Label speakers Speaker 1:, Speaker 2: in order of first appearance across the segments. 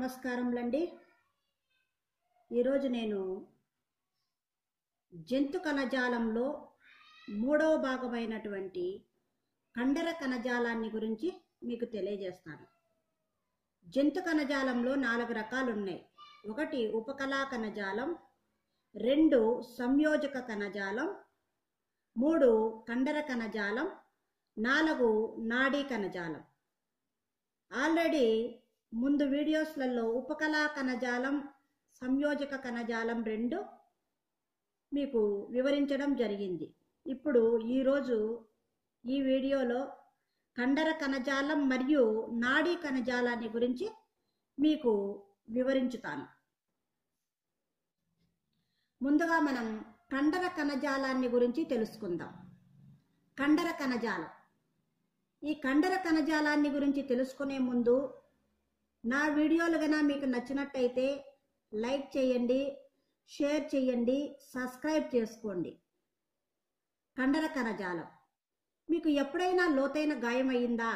Speaker 1: నమస్కారములండి ఈరోజు నేను జంతు కణజాలంలో మూడవ భాగమైనటువంటి కండర కణజాలాన్ని గురించి మీకు తెలియజేస్తాను జంతు కణజాలంలో నాలుగు రకాలు ఉన్నాయి ఒకటి ఉపకళా కణజాలం రెండు సంయోజక కణజాలం మూడు కండర కణజాలం నాలుగు నాడీ కణజాలం ఆల్రెడీ ముందు వీడియోస్లలో ఉపకళా కణజాలం సంయోజక కణజాలం రెండు మీకు వివరించడం జరిగింది ఇప్పుడు ఈరోజు ఈ వీడియోలో కండర కణజాలం మరియు నాడీ కణజాలాన్ని గురించి మీకు వివరించుతాను ముందుగా మనం కండర కణజాలాన్ని గురించి తెలుసుకుందాం కండర కణజాలం ఈ కండర కణజాలాన్ని గురించి తెలుసుకునే ముందు నా వీడియోలు గన మీకు నచ్చినట్టయితే లైక్ చేయండి షేర్ చేయండి సబ్స్క్రైబ్ చేసుకోండి కండర కణజాలం మీకు ఎప్పుడైనా లోతైన గాయం అయిందా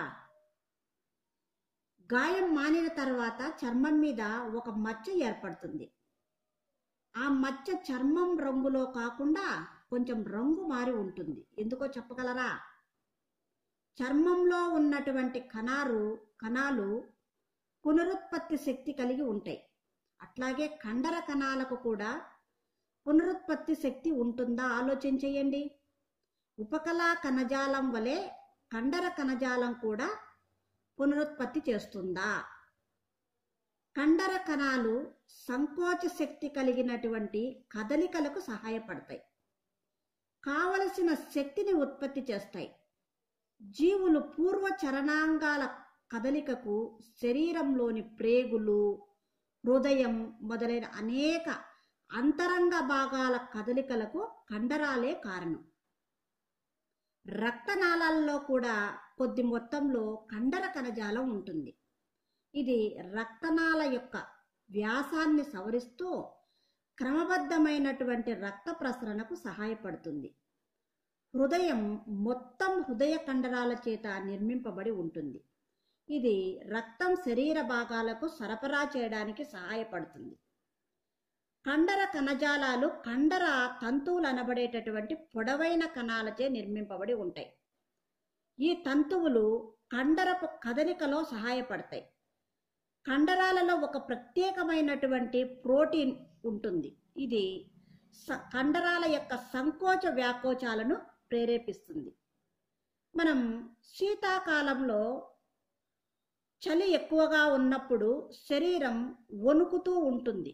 Speaker 1: గాయం మానిన తర్వాత చర్మం మీద ఒక మచ్చ ఏర్పడుతుంది ఆ మచ్చ చర్మం రంగులో కాకుండా కొంచెం రంగు మారి ఉంటుంది ఎందుకో చెప్పగలరా చర్మంలో ఉన్నటువంటి కణాలు కణాలు పునరుత్పత్తి శక్తి కలిగి ఉంటాయి అట్లాగే కండర కణాలకు కూడా పునరుత్పత్తి శక్తి ఉంటుందా ఆలోచన చేయండి ఉపకళా కణజాలం వలె కండర కణజాలం కూడా పునరుత్పత్తి చేస్తుందా కండర కణాలు సంకోచ శక్తి కలిగినటువంటి కదలికలకు సహాయపడతాయి కావలసిన శక్తిని ఉత్పత్తి చేస్తాయి జీవులు పూర్వ చరణాంగాల కదలికకు శరీరంలోని ప్రేగులు హృదయం మొదలైన అనేక అంతరంగ భాగాల కదలికలకు కండరాలే కారణం రక్తనాళాల్లో కూడా కొద్ది మొత్తంలో కండర కణజాలం ఉంటుంది ఇది రక్తనాళ యొక్క వ్యాసాన్ని సవరిస్తూ క్రమబద్ధమైనటువంటి రక్త ప్రసరణకు సహాయపడుతుంది హృదయం మొత్తం హృదయ కండరాల చేత నిర్మింపబడి ఉంటుంది ఇది రక్తం శరీర భాగాలకు సరఫరా చేయడానికి సహాయపడుతుంది కండర కణజాలాలు కండర తంతువులు అనబడేటటువంటి పొడవైన కణాలచే నిర్మింపబడి ఉంటాయి ఈ తంతువులు కండరపు కదలికలో సహాయపడతాయి కండరాలలో ఒక ప్రత్యేకమైనటువంటి ప్రోటీన్ ఉంటుంది ఇది కండరాల యొక్క సంకోచ వ్యాకోచాలను ప్రేరేపిస్తుంది మనం శీతాకాలంలో చలి ఎక్కువగా ఉన్నప్పుడు శరీరం వణుకుతూ ఉంటుంది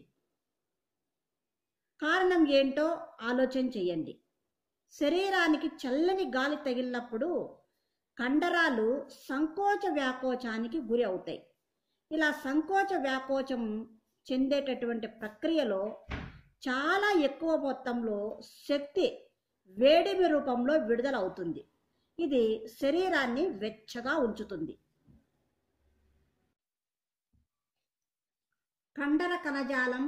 Speaker 1: కారణం ఏంటో ఆలోచన చేయండి శరీరానికి చల్లని గాలి తగిలినప్పుడు కండరాలు సంకోచ వ్యాకోచానికి గురి అవుతాయి ఇలా సంకోచ వ్యాకోచం చెందేటటువంటి ప్రక్రియలో చాలా ఎక్కువ మొత్తంలో శక్తి వేడిమి రూపంలో విడుదలవుతుంది ఇది శరీరాన్ని వెచ్చగా ఉంచుతుంది కండర కణజాలం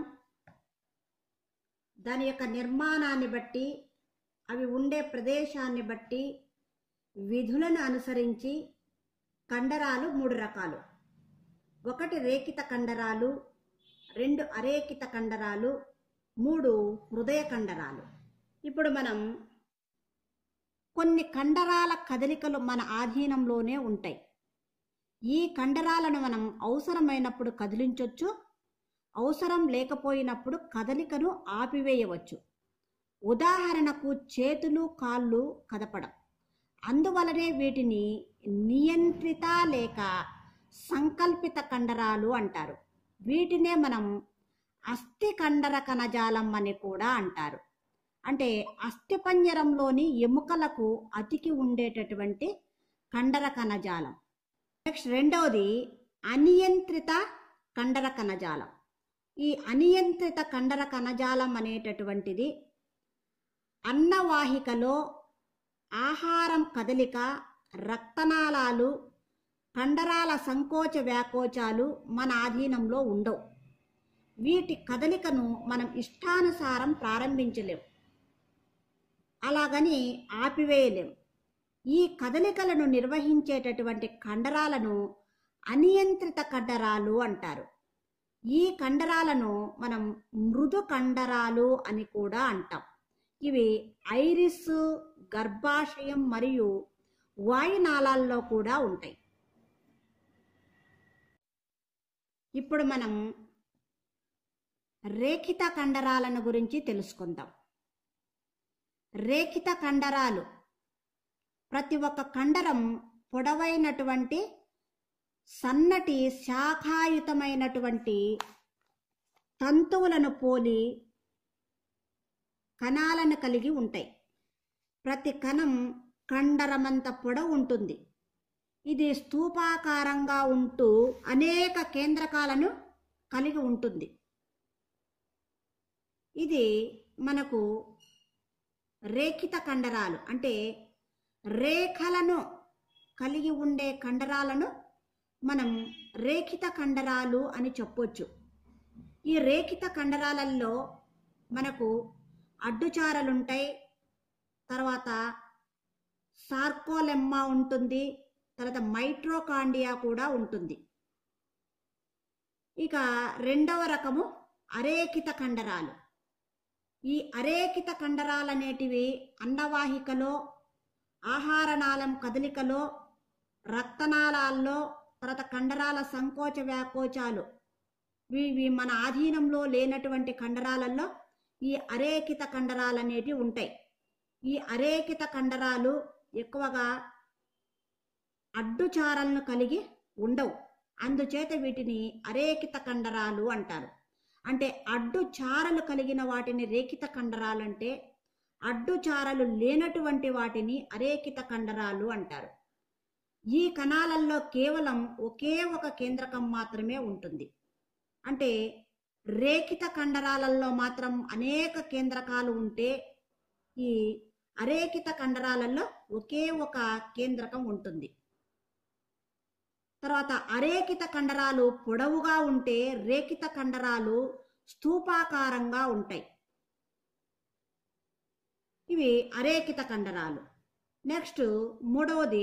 Speaker 1: దాని యొక్క నిర్మాణాన్ని బట్టి అవి ఉండే ప్రదేశాన్ని బట్టి విధులను అనుసరించి కండరాలు మూడు రకాలు ఒకటి రేఖిత కండరాలు రెండు అరేఖిత కండరాలు మూడు హృదయ కండరాలు ఇప్పుడు మనం కొన్ని కండరాల కదలికలు మన ఆధీనంలోనే ఉంటాయి ఈ కండరాలను మనం అవసరమైనప్పుడు కదిలించవచ్చు అవసరం లేకపోయినప్పుడు కదలికను ఆపివేయవచ్చు ఉదాహరణకు చేతులు కాళ్ళు కదపడం అందువలనే వీటిని నియంత్రిత లేక సంకల్పిత కండరాలు అంటారు వీటినే మనం అస్థి కండర కణజాలం అని కూడా అంటారు అంటే అస్థిపంజరంలోని ఎముకలకు అతికి ఉండేటటువంటి కండర కణజాలం నెక్స్ట్ రెండవది అనియంత్రిత కండర కణజాలం ఈ అనియంత్రిత కండర కణజాలం అనేటటువంటిది అన్నవాహికలో ఆహారం కదలిక రక్తనాళాలు కండరాల సంకోచ వ్యాకోచాలు మన ఆధీనంలో ఉండవు వీటి కదలికను మనం ఇష్టానుసారం ప్రారంభించలేం అలాగని ఆపివేయలేం ఈ కదలికలను నిర్వహించేటటువంటి కండరాలను అనియంత్రిత కండరాలు అంటారు ఈ కండరాలను మనం మృదు కండరాలు అని కూడా అంటాం ఇవి ఐరిస్ గర్భాశయం మరియు వాయునాళాల్లో కూడా ఉంటాయి ఇప్పుడు మనం రేఖిత కండరాలను గురించి తెలుసుకుందాం రేఖిత కండరాలు ప్రతి ఒక్క కండరం పొడవైనటువంటి సన్నటి శాఖాయుతమైనటువంటి తంతువులను పోలి కణాలను కలిగి ఉంటాయి ప్రతి కణం కండరమంత పొడవు ఉంటుంది ఇది స్తూపాకారంగా ఉంటూ అనేక కేంద్రకాలను కలిగి ఉంటుంది ఇది మనకు రేఖిత కండరాలు అంటే రేఖలను కలిగి ఉండే కండరాలను మనం రేఖిత కండరాలు అని చెప్పొచ్చు ఈ రేఖిత కండరాలలో మనకు అడ్డుచారలుంటాయి తర్వాత సార్కోలెమ్మా ఉంటుంది తర్వాత మైట్రోకాండియా కూడా ఉంటుంది ఇక రెండవ రకము అరేకిత కండరాలు ఈ అరేకిత కండరాలు అనేటివి అన్నవాహికలో ఆహారనాళం కదలికలో రక్తనాళాల్లో తర్వాత కండరాల సంకోచ వ్యాకోచాలు ఇవి మన ఆధీనంలో లేనటువంటి కండరాలలో ఈ అరేకిత కండరాలు అనేటివి ఉంటాయి ఈ అరేకిత కండరాలు ఎక్కువగా అడ్డుచారలను కలిగి ఉండవు అందుచేత వీటిని అరేకిత కండరాలు అంటారు అంటే అడ్డు చారలు కలిగిన వాటిని రేఖిత కండరాలు అంటే అడ్డు చారలు లేనటువంటి వాటిని అరేకిత కండరాలు అంటారు ఈ కణాలలో కేవలం ఒకే ఒక కేంద్రకం మాత్రమే ఉంటుంది అంటే రేఖిత కండరాలలో మాత్రం అనేక కేంద్రకాలు ఉంటే ఈ అరేఖిత కండరాలలో ఒకే ఒక కేంద్రకం ఉంటుంది తర్వాత అరేఖిత కండరాలు పొడవుగా ఉంటే రేఖిత కండరాలు స్తూపాకారంగా ఉంటాయి ఇవి అరేఖిత కండరాలు నెక్స్ట్ మూడవది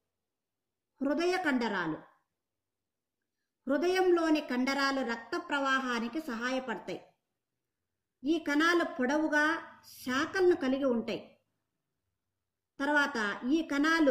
Speaker 1: హృదయ కండరాలు హృదయంలోని కండరాలు రక్త ప్రవాహానికి సహాయపడతాయి ఈ కణాలు పొడవుగా శాఖలను కలిగి ఉంటాయి తర్వాత ఈ కణాలు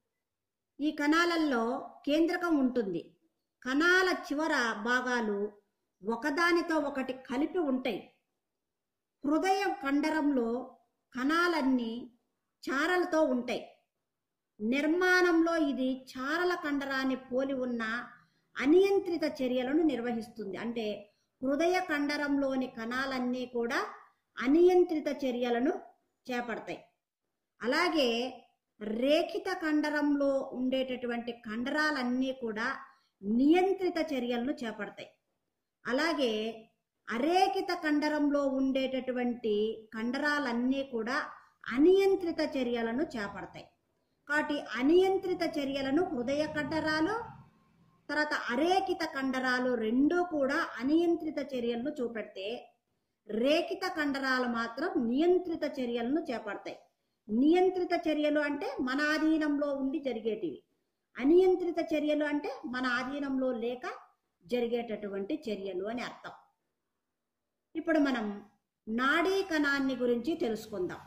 Speaker 1: ఈ కణాలలో కేంద్రకం ఉంటుంది కణాల చివర భాగాలు ఒకదానితో ఒకటి కలిపి ఉంటాయి హృదయ కండరంలో కణాలన్నీ చారలతో ఉంటాయి నిర్మాణంలో ఇది చారల కండరాన్ని పోలి ఉన్న అనియంత్రిత చర్యలను నిర్వహిస్తుంది అంటే హృదయ కండరంలోని కణాలన్నీ కూడా అనియంత్రిత చర్యలను చేపడతాయి అలాగే రేఖిత కండరంలో ఉండేటటువంటి కండరాలన్నీ కూడా నియంత్రిత చర్యలను చేపడతాయి అలాగే అరేఖిత కండరంలో ఉండేటటువంటి కండరాలన్నీ కూడా అనియంత్రిత చర్యలను చేపడతాయి కాబట్టి అనియంత్రిత చర్యలను హృదయ కండరాలు తర్వాత అరేఖిత కండరాలు రెండూ కూడా అనియంత్రిత చర్యలను చూపెడితే రేఖిత కండరాలు మాత్రం నియంత్రిత చర్యలను చేపడతాయి నియంత్రిత చర్యలు అంటే మన ఆధీనంలో ఉండి జరిగేటివి అనియంత్రిత చర్యలు అంటే మన ఆధీనంలో లేక జరిగేటటువంటి చర్యలు అని అర్థం ఇప్పుడు మనం నాడీ కణాన్ని గురించి తెలుసుకుందాం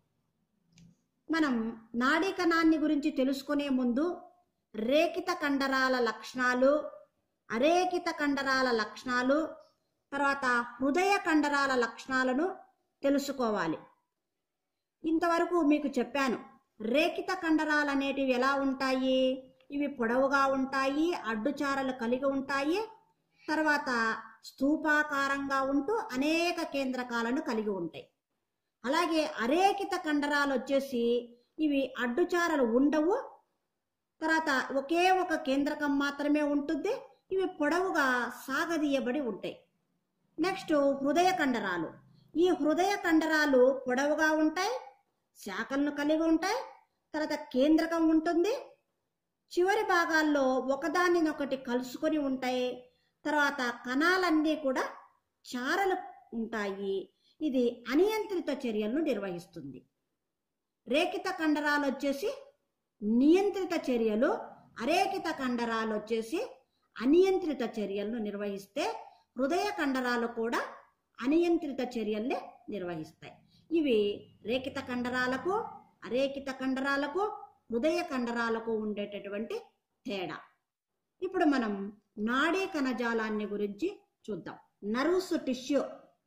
Speaker 1: మనం నాడీ కణాన్ని గురించి తెలుసుకునే ముందు రేఖిత కండరాల లక్షణాలు అరేఖిత కండరాల లక్షణాలు తర్వాత హృదయ కండరాల లక్షణాలను తెలుసుకోవాలి ఇంతవరకు మీకు చెప్పాను రేఖిత కండరాలు అనేటివి ఎలా ఉంటాయి ఇవి పొడవుగా ఉంటాయి అడ్డుచారలు కలిగి ఉంటాయి తర్వాత స్తూపాకారంగా ఉంటూ అనేక కేంద్రకాలను కలిగి ఉంటాయి అలాగే అరేఖిత కండరాలు వచ్చేసి ఇవి అడ్డుచారలు ఉండవు తర్వాత ఒకే ఒక కేంద్రకం మాత్రమే ఉంటుంది ఇవి పొడవుగా సాగదీయబడి ఉంటాయి నెక్స్ట్ హృదయ కండరాలు ఈ హృదయ కండరాలు పొడవుగా ఉంటాయి శాఖలను కలిగి ఉంటాయి తర్వాత కేంద్రకం ఉంటుంది చివరి భాగాల్లో ఒకదానినొకటి కలుసుకొని ఉంటాయి తర్వాత కణాలన్నీ కూడా చారలు ఉంటాయి ఇది అనియంత్రిత చర్యలను నిర్వహిస్తుంది రేఖిత కండరాలు వచ్చేసి నియంత్రిత చర్యలు అరేఖిత కండరాలు వచ్చేసి అనియంత్రిత చర్యలను నిర్వహిస్తే హృదయ కండరాలు కూడా అనియంత్రిత చర్యల్ని నిర్వహిస్తాయి ఇవి రేఖిత కండరాలకు అరేఖిత కండరాలకు హృదయ కండరాలకు ఉండేటటువంటి తేడా ఇప్పుడు మనం నాడీ కణజాలాన్ని గురించి చూద్దాం నర్వ్స్ టిష్యూ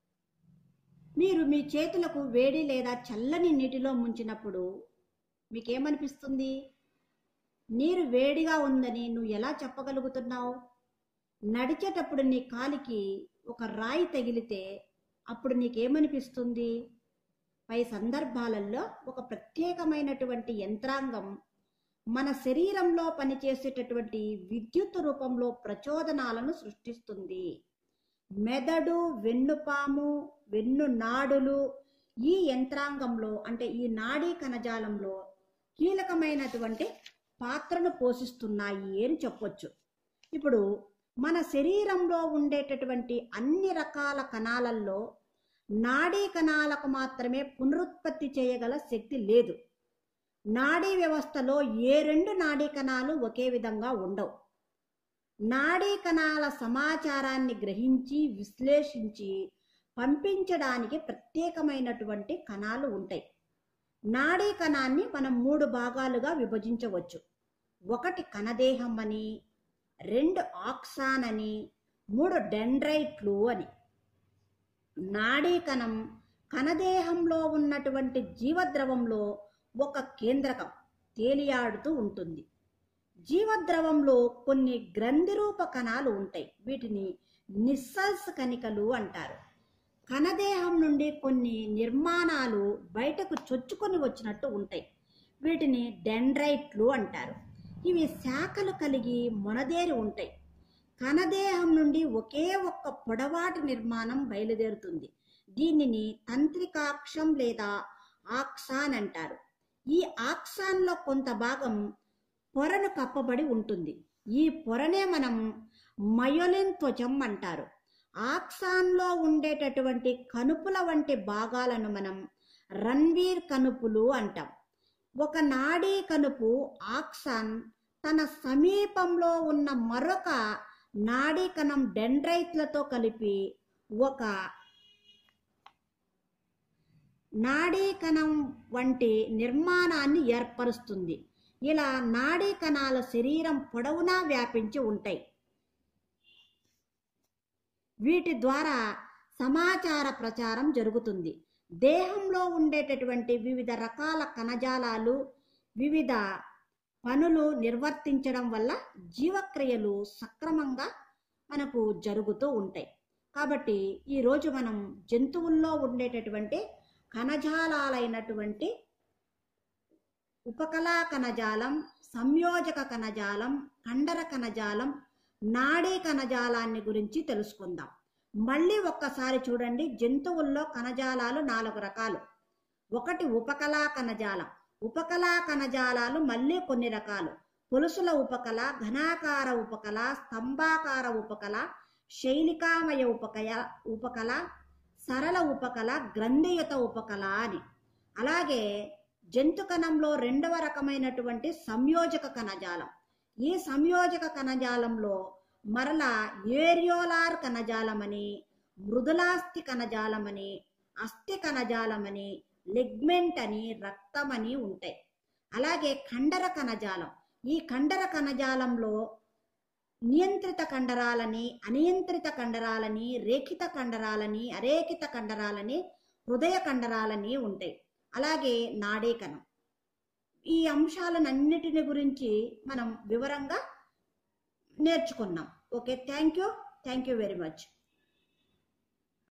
Speaker 1: మీరు మీ చేతులకు వేడి లేదా చల్లని నీటిలో ముంచినప్పుడు మీకేమనిపిస్తుంది నీరు వేడిగా ఉందని నువ్వు ఎలా చెప్పగలుగుతున్నావు నడిచేటప్పుడు నీ కాలికి ఒక రాయి తగిలితే అప్పుడు నీకేమనిపిస్తుంది పై సందర్భాలలో ఒక ప్రత్యేకమైనటువంటి యంత్రాంగం మన శరీరంలో పనిచేసేటటువంటి విద్యుత్ రూపంలో ప్రచోదనాలను సృష్టిస్తుంది మెదడు వెన్నుపాము వెన్ను నాడులు ఈ యంత్రాంగంలో అంటే ఈ నాడీ కణజాలంలో కీలకమైనటువంటి పాత్రను పోషిస్తున్నాయి అని చెప్పొచ్చు ఇప్పుడు మన శరీరంలో ఉండేటటువంటి అన్ని రకాల కణాలలో నాడీ కణాలకు మాత్రమే పునరుత్పత్తి చేయగల శక్తి లేదు నాడీ వ్యవస్థలో ఏ రెండు నాడీ కణాలు ఒకే విధంగా ఉండవు నాడీ కణాల సమాచారాన్ని గ్రహించి విశ్లేషించి పంపించడానికి ప్రత్యేకమైనటువంటి కణాలు ఉంటాయి నాడీ కణాన్ని మనం మూడు భాగాలుగా విభజించవచ్చు ఒకటి కణదేహం అని రెండు ఆక్సాన్ అని మూడు డెండ్రైట్లు అని నాడీ కణం కణదేహంలో ఉన్నటువంటి జీవద్రవంలో ఒక కేంద్రకం తేలియాడుతూ ఉంటుంది జీవద్రవంలో కొన్ని గ్రంథిరూప కణాలు ఉంటాయి వీటిని నిస్సల్స్ కణికలు అంటారు కణదేహం నుండి కొన్ని నిర్మాణాలు బయటకు చొచ్చుకొని వచ్చినట్టు ఉంటాయి వీటిని డెండ్రైట్లు అంటారు ఇవి శాఖలు కలిగి మొనదేరి ఉంటాయి కణదేహం నుండి ఒకే ఒక్క పొడవాటి నిర్మాణం బయలుదేరుతుంది దీనిని తంత్రికాక్షం లేదా ఆక్సాన్ అంటారు ఈ ఆక్సాన్లో కొంత భాగం పొరను కప్పబడి ఉంటుంది ఈ పొరనే మనం మయోలిన్ త్వచం అంటారు ఆక్సాన్లో ఉండేటటువంటి కనుపుల వంటి భాగాలను మనం రన్వీర్ కనుపులు అంటాం ఒక నాడీ కనుపు ఆక్సాన్ తన సమీపంలో ఉన్న మరొక నాడీ కణం డెండ్రైట్లతో కలిపి ఒక నాడీ కణం వంటి నిర్మాణాన్ని ఏర్పరుస్తుంది ఇలా నాడీ కణాల శరీరం పొడవునా వ్యాపించి ఉంటాయి వీటి ద్వారా సమాచార ప్రచారం జరుగుతుంది దేహంలో ఉండేటటువంటి వివిధ రకాల కణజాలాలు వివిధ పనులు నిర్వర్తించడం వల్ల జీవక్రియలు సక్రమంగా మనకు జరుగుతూ ఉంటాయి కాబట్టి ఈరోజు మనం జంతువుల్లో ఉండేటటువంటి కణజాలాలైనటువంటి ఉపకళా కణజాలం సంయోజక కణజాలం కండర కణజాలం నాడీ కణజాలాన్ని గురించి తెలుసుకుందాం మళ్ళీ ఒక్కసారి చూడండి జంతువుల్లో కణజాలాలు నాలుగు రకాలు ఒకటి ఉపకళా కణజాలం ఉపకళా కణజాలాలు మళ్ళీ కొన్ని రకాలు పులుసుల ఉపకళ ఘనాకార ఉపకళ స్తంభాకార ఉపకళ శైలికామయ ఉపకయ ఉపకళ సరళ ఉపకళ గ్రంథియుత ఉపకళ అని అలాగే జంతు కణంలో రెండవ రకమైనటువంటి సంయోజక కణజాలం ఈ సంయోజక కణజాలంలో మరలా ఏరియోలార్ కణజాలమని మృదులాస్థి కణజాలమని అస్థి కణజాలమని లెగ్మెంట్ అని రక్తమని ఉంటాయి అలాగే కండర కణజాలం ఈ కండర కణజాలంలో నియంత్రిత కండరాలని అనియంత్రిత కండరాలని రేఖిత కండరాలని అరేఖిత కండరాలని హృదయ కండరాలని ఉంటాయి అలాగే నాడీ కణం ఈ అంశాలన్నిటిని గురించి మనం వివరంగా నేర్చుకున్నాం okay thank you thank you very much